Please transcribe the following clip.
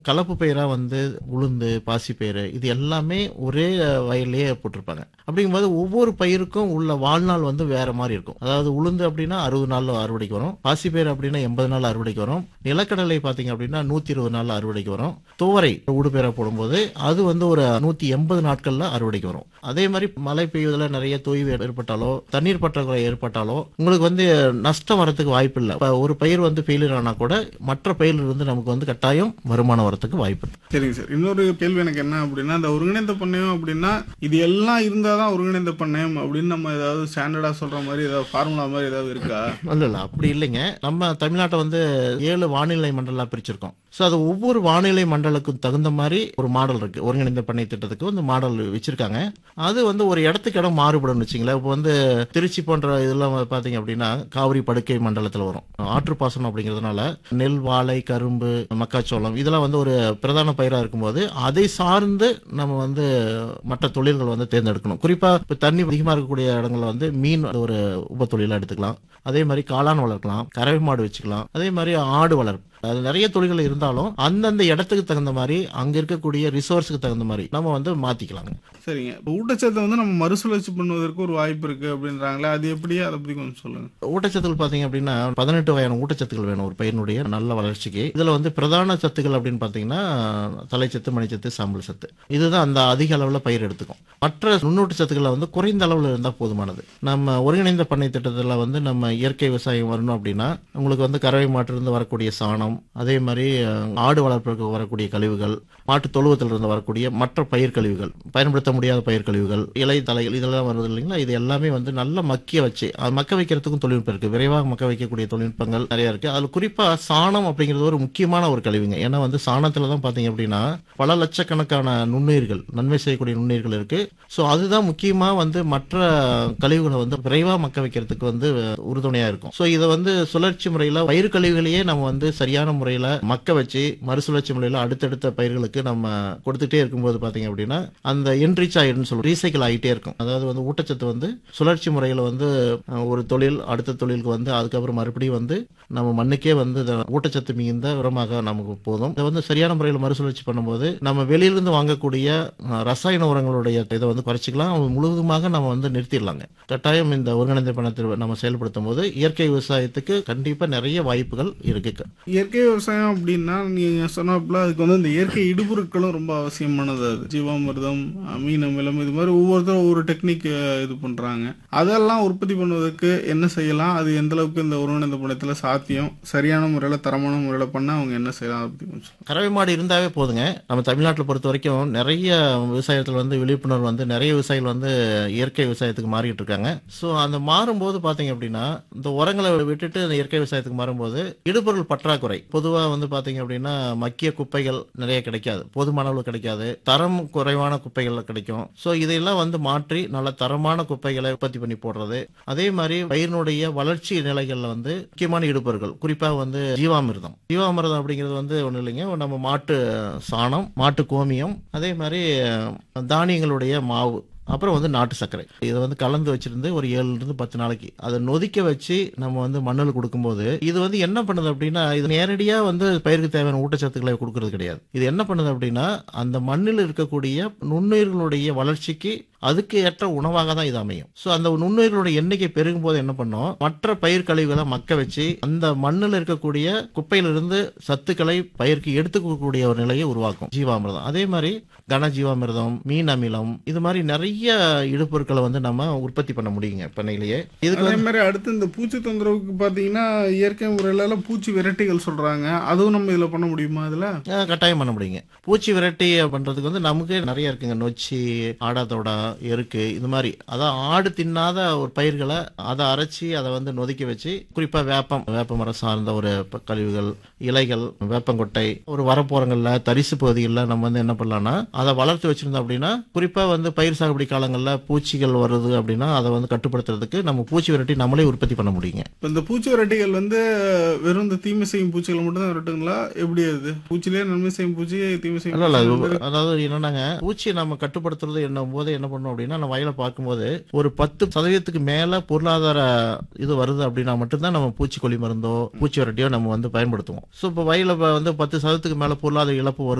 கலப்பு பயிரா வந்து உளுந்து பாசிப்பயிறு இது எல்லாமே ஒரே வயல்லையே போட்டிருப்பாங்க அப்படிங்கும்போது ஒவ்வொரு பயிருக்கும் உள்ள வாழ்நாள் வந்து வேற மாதிரி இருக்கும் அதாவது உளுந்து அப்படின்னா அறுபது நாள்ல அறுவடைக்கு வரும் பாசிப்பயிறு அப்படின்னா எண்பது நாள் அறுவடைக்கு வரும் நிலக்கடலை பார்த்தீங்க அப்படின்னா நூத்தி இருபது நாள் அறுவடைக்கு வரும் துவரை ஊடுபயிரா போடும்போது அது வந்து ஒரு நூத்தி எண்பது நாட்கள்ல அறுவடைக்கு வரும் அதே மாதிரி மழை பெய்வதில் நிறைய தொய்வு ஏற்பட்டாலோ தண்ணீர் பற்றாக்குறை ஏற்பட்டாலோ உங்களுக்கு வந்து நஷ்டம் வரதுக்கு வாய்ப்பு இல்லை இப்போ ஒரு பயிர் வந்து ஃபெயிலியர் ஆனா கூட மற்ற பயிரில் இருந்து நமக்கு வந்து கட்டாயம் வருமானம் வரதுக்கு வாய்ப்பு இருக்கு சரிங்க சார் இன்னொரு கேள்வி எனக்கு என்ன அப்படின்னா இந்த ஒருங்கிணைந்த பண்ணையம் அப்படின்னா இது எல்லாம் இருந்தால் தான் ஒருங்கிணைந்த பண்ணையம் அப்படின்னு நம்ம ஏதாவது ஸ்டாண்டர்டாக சொல்ற மாதிரி ஏதாவது ஃபார்முலா மாதிரி ஏதாவது இருக்கா இல்ல இல்ல அப்படி இல்லைங்க நம்ம தமிழ்நாட்டை வந்து ஏழு வானிலை மண்டலா பிரிச்சிருக்கோம் ஸோ அது ஒவ்வொரு வானிலை மண்டலுக்கும் தகுந்த மாதிரி ஒரு மாடல் இருக்கு ஒருங்கிணைந்த பண்ணை திட்டத்துக்கு வந்து மாடல் வச்சிருக்காங்க அது வந்து ஒரு இடத்துக்கு இடம் மாறுபடும் வச்சுங்களேன் இப்போ வந்து திருச்சி போன்ற இதெல்லாம் பார்த்தீங்க அப்படின்னா காவிரி படுக்கை மண்டலத்தில் வரும் ஆற்றுப்பாசனம் அப்படிங்கிறதுனால நெல் வாழை கரும்பு மக்காச்சோளம் இதெல்லாம் வந்து ஒரு பிரதான பயிராக இருக்கும்போது அதை சார்ந்து நம்ம வந்து மற்ற தொழில்கள் வந்து தேர்ந்தெடுக்கணும் குறிப்பா இப்போ தண்ணி அதிகமாக இருக்கக்கூடிய இடங்கள்ல வந்து மீன் ஒரு உப தொழிலாக எடுத்துக்கலாம் அதே மாதிரி காளான் வளர்க்கலாம் கறவை மாடு வச்சுக்கலாம் அதே மாதிரி ஆடு வளர்ப்பு அது நிறைய தொழில்கள் இருந்தாலும் அந்தந்த இடத்துக்கு தகுந்த மாதிரி அங்க இருக்கக்கூடிய ரிசோர்ஸுக்கு தகுந்த மாதிரி நம்ம வந்து மாத்திக்கலாங்க சரிங்க இப்போ ஊட்டச்சத்தை வந்து நம்ம மறுசுழற்சி பண்ணுவதற்கு ஒரு வாய்ப்பு இருக்கு அப்படின்றாங்களே அது எப்படி அதை பத்தி கொஞ்சம் சொல்லுங்க ஊட்டச்சத்துக்கள் பாத்தீங்க அப்படின்னா பதினெட்டு வகையான ஊட்டச்சத்துக்கள் வேணும் ஒரு பயிரினுடைய நல்ல வளர்ச்சிக்கு இதுல வந்து பிரதான சத்துக்கள் அப்படின்னு பாத்தீங்கன்னா தலைச்சத்து மணிச்சத்து சாம்பல் சத்து இதுதான் அந்த அதிக அளவுல பயிர் எடுத்துக்கும் மற்ற நுண்ணூட்ட சத்துக்களை வந்து குறைந்த அளவுல இருந்தா போதுமானது நம்ம ஒருங்கிணைந்த பண்ணை திட்டத்துல வந்து நம்ம இயற்கை விவசாயம் வரணும் அப்படின்னா உங்களுக்கு வந்து கறவை மாட்டிலிருந்து வரக்கூடிய சாணம் அதே மாதிரி அஹ், ஆடு வளர்ப்புக்கு வரக்கூடிய கழிவுகள் மாட்டு தொழுவத்திலிருந்து வரக்கூடிய மற்ற பயிர் கழிவுகள் பயன்படுத்த முடியாத பயிர் கழிவுகள் இலை தலைகள் இதெல்லாம் வருது இல்லைங்களா இது எல்லாமே வந்து நல்ல மக்கிய வச்சு அது மக்க வைக்கிறதுக்கும் தொழில்நுட்பம் இருக்கு விரைவாக மக்க வைக்கக்கூடிய தொழில்நுட்பங்கள் நிறைய இருக்கு அதுல குறிப்பா சாணம் அப்படிங்கிறது ஒரு முக்கியமான ஒரு கழிவுங்க ஏன்னா வந்து சாணத்துல தான் பாத்தீங்க அப்படின்னா பல லட்சக்கணக்கான நுண்ணுயிர்கள் நன்மை செய்யக்கூடிய நுண்ணுயிர்கள் இருக்கு ஸோ அதுதான் முக்கியமா வந்து மற்ற கழிவுகளை வந்து விரைவா மக்க வைக்கிறதுக்கு வந்து உறுதுணையா இருக்கும் ஸோ இதை வந்து சுழற்சி முறையில பயிர் கழிவுகளையே நம்ம வந்து சரியான முறையில மக்க வச்சு மறுசுழற்சி முறையில அடுத்தடுத்த பயிர்களுக்கு நம்ம கொடுத்துட்டே இருக்கும்போது பாத்தீங்க அப்படின்னா அந்த என்ரிச் ஆயிடுன்னு சொல்லுவோம் ரீசைக்கிள் ஆகிட்டே இருக்கும் அதாவது வந்து ஊட்டச்சத்து வந்து சுழற்சி முறையில வந்து அஹ், ஒரு தொழில் அடுத்த தொழிலுக்கு வந்து அதுக்கப்புறம் மறுபடியும் வந்து நம்ம மண்ணுக்கே வந்து இந்த ஊட்டச்சத்து மிகுந்த உரமாக நமக்கு போதும் இதை வந்து சரியான முறையில் மறுசுழற்சி பண்ணும்போது நம்ம வெளியிலிருந்து வாங்கக்கூடிய அஹ், ரசாயன உரங்களுடைய இதை வந்து குறைச்சிக்கலாம் அது முழுவதுமாக நம்ம வந்து நிறுத்திடலாங்க கட்டாயம் இந்த ஒருங்கிணைந்த பணத்தை நம்ம செயல்படுத்தும் போது இயற்கை விவசாயத்துக்கு கண்டிப்பா நிறைய வாய்ப்புகள் இருக்கு இயற்கை விவசாயம் அப்படின்னா நீங்க சொன்னப்பல அதுக்கு வந்து இந்த இயற்கை இடுபொருட்களும் ரொம்ப அவசியமானது அது ஜீவாமிர்தம் அமீன் அமிலம் இது மாதிரி ஒவ்வொருத்தரும் ஒவ்வொரு டெக்னிக் இது பண்றாங்க அதெல்லாம் உற்பத்தி பண்ணுவதற்கு என்ன செய்யலாம் அது எந்த அளவுக்கு இந்த ஒருங்கிணைந்த பணத்துல சாத்தியம் சரியான முறையில தரமான முறையில பண்ணா அவங்க என்ன செய்யலாம் அதை பத்தி கொஞ்சம் சொல்லுங்க. கறவை மாடு இருந்தாவே போதுங்க நம்ம தமிழ்நாட்டில் பொறுத்த வரைக்கும் நிறைய விவசாயத்தில் வந்து விழிப்புணர்வு வந்து நிறைய விவசாயிகள் வந்து இயற்கை விவசாயத்துக்கு மாறிட்டு இருக்காங்க ஸோ அந்த மாறும்போது பார்த்தீங்க அப்படின்னா இந்த உரங்களை விட்டுட்டு இந்த இயற்கை விவசாயத்துக்கு மாறும்போது இடுபொருள் பற்றாக்குறை பொதுவாக வந்து பார்த்தீங்க அப்படின்னா மக்கிய குப்பைகள் நிறைய கிடைக்காது போதுமான அளவு கிடைக்காது தரம் குறைவான குப்பைகள் கிடைக்கும் ஸோ இதையெல்லாம் வந்து மாற்றி நல்ல தரமான குப்பைகளை உற்பத்தி பண்ணி போடுறது அதே மாதிரி பயிரினுடைய வளர்ச்சி நிலைகள்ல வந்து முக்கியமான இடுபொருட்கள் குறிப்பாக வந்து ஜீவாமிர்தம் ஜீவாமிர்தம் அப்படிங்கிறது வந்து ஒன்றும் இல்லைங்க நம்ம மாட்டு சாணம் மாட்டு கோமியம் அதே மாதிரி அஹ், தானியங்களுடைய மாவு அப்புறம் வந்து நாட்டு சர்க்கரை இதை வந்து கலந்து வச்சிருந்து ஒரு ஏழுல இருந்து பத்து நாளைக்கு அதை நொதிக்க வச்சு நம்ம வந்து மண்ணில் கொடுக்கும்போது இது வந்து என்ன பண்ணுது அப்படின்னா இது நேரடியா வந்து பயிருக்கு தேவையான ஊட்டச்சத்துக்களை கொடுக்கறது கிடையாது இது என்ன பண்ணுது அப்படின்னா அந்த மண்ணில் இருக்கக்கூடிய நுண்ணுயிர்களுடைய வளர்ச்சிக்கு அதுக்கு ஏற்ற உணவாக தான் இது அமையும் ஸோ அந்த நுண்ணுயிர்களுடைய எண்ணிக்கை பெருகும் போது என்ன பண்ணும் மற்ற பயிர் கழிவுகளை மக்க வச்சு அந்த மண்ணில் இருக்கக்கூடிய குப்பையிலிருந்து சத்துக்களை பயிருக்கு எடுத்துக்கக்கூடிய ஒரு நிலையை உருவாக்கும் ஜீவாமிர்தம் அதே மாதிரி கன ஜீவாமிர்தம் மீன் அமிலம் இது மாதிரி நிறைய இடுபொருட்களை வந்து நம்ம உற்பத்தி பண்ண முடியுங்க பண்ணையிலேயே இதுக்கு அதே மாதிரி அடுத்து இந்த பூச்சி தொந்தரவுக்கு பாத்தீங்கன்னா இயற்கை முறையில பூச்சி விரட்டிகள் சொல்றாங்க அதுவும் நம்ம இதுல பண்ண முடியுமா இதுல அஹ், கட்டாயம் பண்ண முடியுங்க பூச்சி விரட்டி பண்றதுக்கு வந்து நமக்கு நிறைய இருக்குங்க நொச்சி ஆடாத்தோடா எருக்கு இது மாதிரி அதான் ஆடு தின்னாத ஒரு பயிர்களை அதை அரைச்சி அதை வந்து நொதிக்க வச்சு குறிப்பா வேப்பம் வேப்ப மரம் சார்ந்த ஒரு ப- கழிவுகள் இலைகள் வேப்பங்கொட்டை ஒரு வரப்போரங்கள்ல தரிசு பகுதிகளில் நம்ம வந்து என்ன பண்ணலாம்னா அதை வளர்த்து வச்சிருந்தோம் அப்படின்னா குறிப்பா வந்து பயிர் சாகுபடி காலங்களில் பூச்சிகள் வருது அப்படின்னா அதை வந்து கட்டுப்படுத்துறதுக்கு நம்ம பூச்சி விரட்டி நம்மளே உற்பத்தி பண்ண முடியுங்க இப்போ இந்த பூச்சி விரட்டிகள் வந்து வெறும் இந்த தீமை செய்யும் பூச்சிகளை மட்டும் தான் விரட்டுங்களா எப்படி அது பூச்சிலேயே நன்மை செய்யும் பூச்சி தீமை செய்யும் இல்ல இல்ல பூச்சி அது அதாவது என்னன்னாங்க பூச்சியை நம்ம கட்டுப்படுத்துறது என்னும் போது என்ன பண்ணணும் அப்படின்னா நம்ம வயலை பார்க்கும்போது ஒரு பத்து சதவீதத்துக்கு மேல பொருளாதார இது வருது அப்படின்னா மட்டும்தான் நம்ம பூச்சிக்கொல்லி மருந்தோ பூச்சி விரட்டியோ நம்ம வந்து பயன்படுத்துவோம் ஸோ இப்போ வயல வந்து பத்து சதவீதத்துக்கு மேல பொருளாதார இழப்பு வருது